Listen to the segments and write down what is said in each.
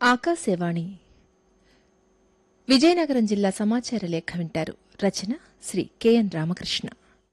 ఆకాశవాణి విజయనగరం జిల్లా సమాచార లేఖ వింటారు రచన శ్రీ కెఎన్ రామకృష్ణ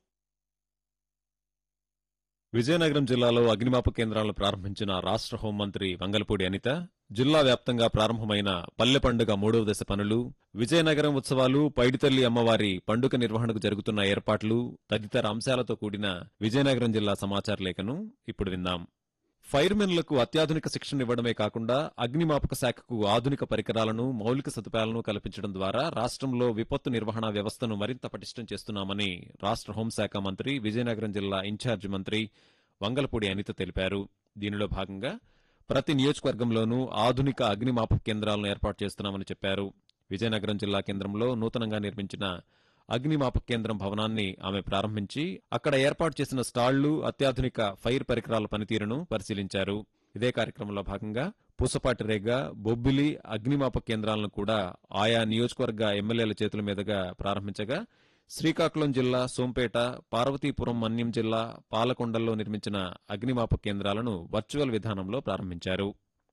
విజయనగరం జిల్లాలో అగ్నిమాపక కేంద్రాలను ప్రారంభించిన రాష్ట్ర హోంమంత్రి వంగలపూడి అనిత జిల్లా వ్యాప్తంగా ప్రారంభమైన పల్లె పండుగ మూడవ దశ పనులు విజయనగరం ఉత్సవాలు పైడితల్లి అమ్మవారి పండుగ నిర్వహణకు జరుగుతున్న ఏర్పాట్లు తదితర అంశాలతో కూడిన విజయనగరం జిల్లా సమాచార లేఖను ఇప్పుడు విందాం ఫైర్మెన్లకు అత్యాధునిక శిక్షణ ఇవ్వడమే కాకుండా అగ్నిమాపక శాఖకు ఆధునిక పరికరాలను మౌలిక సదుపాయాలను కల్పించడం ద్వారా రాష్ట్రంలో విపత్తు నిర్వహణ వ్యవస్థను మరింత పటిష్టం చేస్తున్నామని రాష్ట్ర హోంశాఖ మంత్రి విజయనగరం జిల్లా ఇన్ఛార్జి మంత్రి వంగలపూడి అనిత తెలిపారు దీనిలో భాగంగా ప్రతి నియోజకవర్గంలోనూ ఆధునిక అగ్నిమాపక కేంద్రాలను ఏర్పాటు చేస్తున్నామని చెప్పారు విజయనగరం జిల్లా కేంద్రంలో నూతనంగా నిర్మించిన అగ్నిమాపక కేంద్రం భవనాన్ని ఆమె ప్రారంభించి అక్కడ ఏర్పాటు చేసిన స్టాళ్లు అత్యాధునిక ఫైర్ పరికరాల పనితీరును పరిశీలించారు ఇదే కార్యక్రమంలో భాగంగా పూసపాటి రేగ బొబ్బిలి అగ్నిమాపక కేంద్రాలను కూడా ఆయా నియోజకవర్గ ఎమ్మెల్యేల చేతుల మీదుగా ప్రారంభించగా శ్రీకాకుళం జిల్లా సోంపేట పార్వతీపురం మన్యం జిల్లా పాలకొండల్లో నిర్మించిన అగ్నిమాపక కేంద్రాలను వర్చువల్ విధానంలో ప్రారంభించారు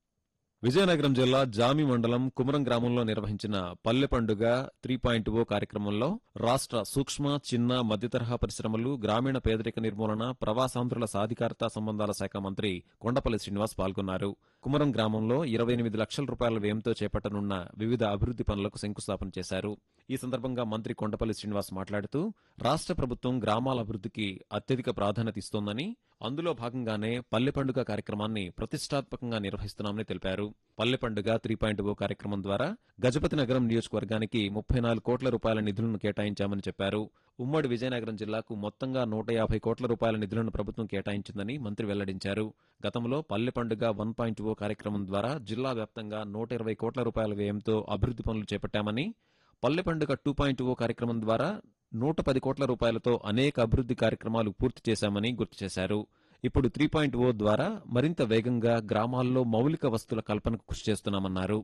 విజయనగరం జిల్లా జామి మండలం కుమరం గ్రామంలో నిర్వహించిన పల్లె పండుగ త్రీ పాయింట్ ఓ కార్యక్రమంలో రాష్ట్ర సూక్ష్మ చిన్న మధ్యతరహా పరిశ్రమలు గ్రామీణ పేదరిక నిర్మూలన ప్రవాసాంధ్రుల సాధికారత సంబంధాల శాఖ మంత్రి కొండపల్లి శ్రీనివాస్ పాల్గొన్నారు కుమరం గ్రామంలో ఇరవై ఎనిమిది లక్షల రూపాయల వ్యయంతో చేపట్టనున్న వివిధ అభివృద్ది పనులకు శంకుస్థాపన చేశారు ఈ సందర్భంగా మంత్రి కొండపల్లి శ్రీనివాస్ మాట్లాడుతూ రాష్ట్ర ప్రభుత్వం గ్రామాల అభివృద్ధికి అత్యధిక ప్రాధాన్యత ఇస్తోందని అందులో భాగంగానే పల్లె పండుగ కార్యక్రమాన్ని ప్రతిష్టాత్మకంగా నిర్వహిస్తున్నామని తెలిపారు పల్లె పండుగ త్రీ పాయింట్ ఓ కార్యక్రమం ద్వారా గజపతి నగరం నియోజకవర్గానికి ముప్పై నాలుగు కోట్ల రూపాయల నిధులను కేటాయించామని చెప్పారు ఉమ్మడి విజయనగరం జిల్లాకు మొత్తంగా నూట యాభై కోట్ల రూపాయల నిధులను ప్రభుత్వం కేటాయించిందని మంత్రి వెల్లడించారు గతంలో పల్లె పండుగ వన్ పాయింట్ ఓ కార్యక్రమం ద్వారా జిల్లా వ్యాప్తంగా నూట ఇరవై కోట్ల రూపాయల వ్యయంతో అభివృద్ది పనులు చేపట్టామని పల్లె పండుగ టూ పాయింట్ ఓ కార్యక్రమం ద్వారా నూట పది కోట్ల రూపాయలతో అనేక అభివృద్ది కార్యక్రమాలు పూర్తి చేశామని గుర్తు చేశారు ఇప్పుడు త్రీ పాయింట్ ఓ ద్వారా మరింత వేగంగా గ్రామాల్లో మౌలిక వస్తువుల కల్పనకు కృషి చేస్తున్నామన్నారు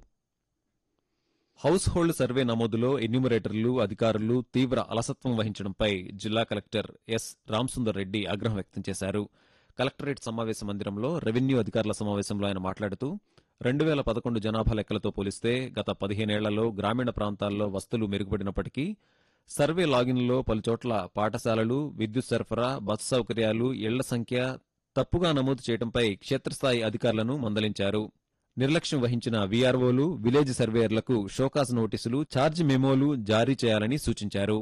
హౌస్ హోల్డ్ సర్వే నమోదులో ఎన్యూమరేటర్లు అధికారులు తీవ్ర అలసత్వం వహించడంపై జిల్లా కలెక్టర్ ఎస్ రామసుందర్ రెడ్డి ఆగ్రహం వ్యక్తం చేశారు కలెక్టరేట్ సమావేశ మందిరంలో రెవెన్యూ అధికారుల సమావేశంలో ఆయన మాట్లాడుతూ రెండు వేల పదకొండు జనాభా లెక్కలతో పోలిస్తే గత పదిహేనేళ్లలో గ్రామీణ ప్రాంతాల్లో వస్తువులు మెరుగుపడినప్పటికీ సర్వే లాగిన్లో పలుచోట్ల పాఠశాలలు విద్యుత్ సరఫరా బస్సు సౌకర్యాలు ఇళ్ల సంఖ్య తప్పుగా నమోదు చేయడంపై క్షేత్రస్థాయి అధికారులను మందలించారు నిర్లక్ష్యం వహించిన వీఆర్ఓలు విలేజ్ సర్వేయర్లకు షోకాస్ నోటీసులు ఛార్జ్ మెమోలు జారీ చేయాలని సూచించారు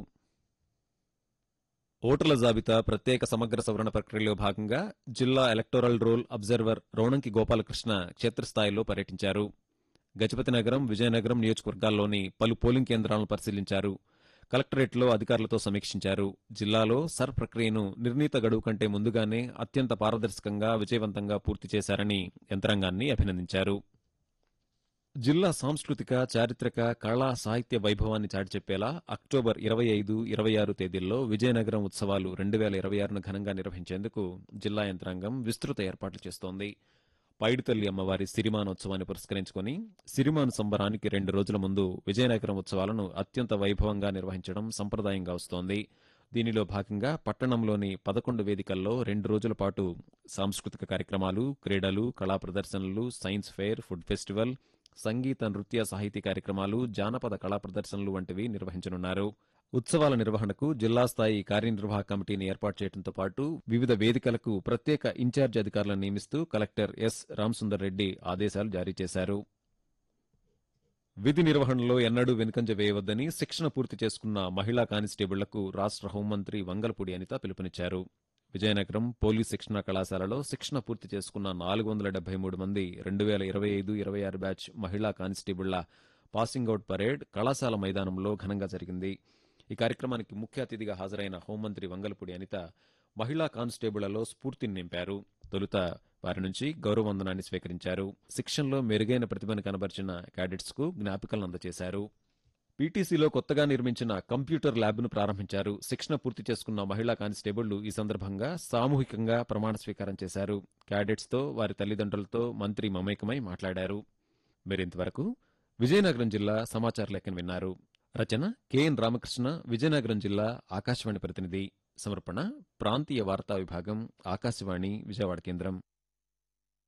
ఓటర్ల జాబితా ప్రత్యేక సమగ్ర సవరణ ప్రక్రియలో భాగంగా జిల్లా electoral roll observer Ronanki Gopalakrishna క్షేత్రస్థాయిలో పర్యటించారు గజపతి నగరం విజయనగరం నియోజకవర్గాల్లోని పలు పోలింగ్ కేంద్రాలను పరిశీలించారు కలెక్టరేట్లో అధికారులతో సమీక్షించారు జిల్లాలో సర్ ప్రక్రియను నిర్ణీత గడువు కంటే ముందుగానే అత్యంత పారదర్శకంగా విజయవంతంగా పూర్తి చేశారని యంత్రాంగాన్ని అభినందించారు జిల్లా సాంస్కృతిక చారిత్రక కళా సాహిత్య వైభవాన్ని చాటి చెప్పేలా అక్టోబర్ ఇరవై ఐదు ఇరవై ఆరు తేదీల్లో విజయనగరం ఉత్సవాలు రెండు వేల ఇరవై ఆరును ఘనంగా నిర్వహించేందుకు జిల్లా యంత్రాంగం విస్తృత ఏర్పాట్లు చేస్తోంది పైడితల్లి అమ్మవారి సిరిమానోత్సవాన్ని పురస్కరించుకుని సిరిమాను సంబరానికి రెండు రోజుల ముందు విజయనగరం ఉత్సవాలను అత్యంత వైభవంగా నిర్వహించడం సంప్రదాయంగా వస్తోంది దీనిలో భాగంగా పట్టణంలోని పదకొండు వేదికల్లో రెండు రోజుల పాటు సాంస్కృతిక కార్యక్రమాలు క్రీడలు కళా ప్రదర్శనలు సైన్స్ ఫెయిర్ ఫుడ్ ఫెస్టివల్ సంగీత నృత్య సాహితీ కార్యక్రమాలు జానపద కళా ప్రదర్శనలు వంటివి నిర్వహించనున్నారు ఉత్సవాల నిర్వహణకు జిల్లా స్థాయి కార్యనిర్వాహక కమిటీని ఏర్పాటు చేయడంతో పాటు వివిధ వేదికలకు ప్రత్యేక ఇన్ఛార్జి అధికారులను నియమిస్తూ కలెక్టర్ ఎస్ రామసుందర్ రెడ్డి ఆదేశాలు జారీ చేశారు విధి నిర్వహణలో ఎన్నడూ వెనుకంజ వేయవద్దని శిక్షణ పూర్తి చేసుకున్న మహిళా కానిస్టేబుళ్లకు రాష్ట్ర హోంమంత్రి వంగలపూడి అనిత పిలుపునిచ్చారు విజయనగరం పోలీస్ శిక్షణ కళాశాలలో శిక్షణ పూర్తి చేసుకున్న నాలుగు వందల డెబ్బై మూడు మంది రెండు వేల ఇరవై ఐదు ఇరవై ఆరు బ్యాచ్ మహిళా కానిస్టేబుళ్ల పాసింగ్ అవుట్ పరేడ్ కళాశాల మైదానంలో ఘనంగా జరిగింది ఈ కార్యక్రమానికి ముఖ్య అతిథిగా హాజరైన హోంమంత్రి వంగలపూడి అనిత మహిళా కానిస్టేబుళ్లలో స్ఫూర్తిని నింపారు తొలుత వారి నుంచి గౌరవవందనాన్ని స్వీకరించారు శిక్షణలో మెరుగైన ప్రతిభను కనబరిచిన క్యాడెట్స్ కు జ్ఞాపికలను అందజేశారు పీటీసీలో కొత్తగా నిర్మించిన కంప్యూటర్ ల్యాబ్ను ప్రారంభించారు శిక్షణ పూర్తి చేసుకున్న మహిళా కానిస్టేబుళ్లు ఈ సందర్భంగా సామూహికంగా ప్రమాణ స్వీకారం చేశారు క్యాడెట్స్తో వారి తల్లిదండ్రులతో మంత్రి మమేకమై మాట్లాడారు మీరింతవరకు విజయనగరం జిల్లా సమాచార లేఖను విన్నారు రచన కెఎన్ రామకృష్ణ విజయనగరం జిల్లా ఆకాశవాణి ప్రతినిధి సమర్పణ ప్రాంతీయ వార్తా విభాగం ఆకాశవాణి విజయవాడ కేంద్రం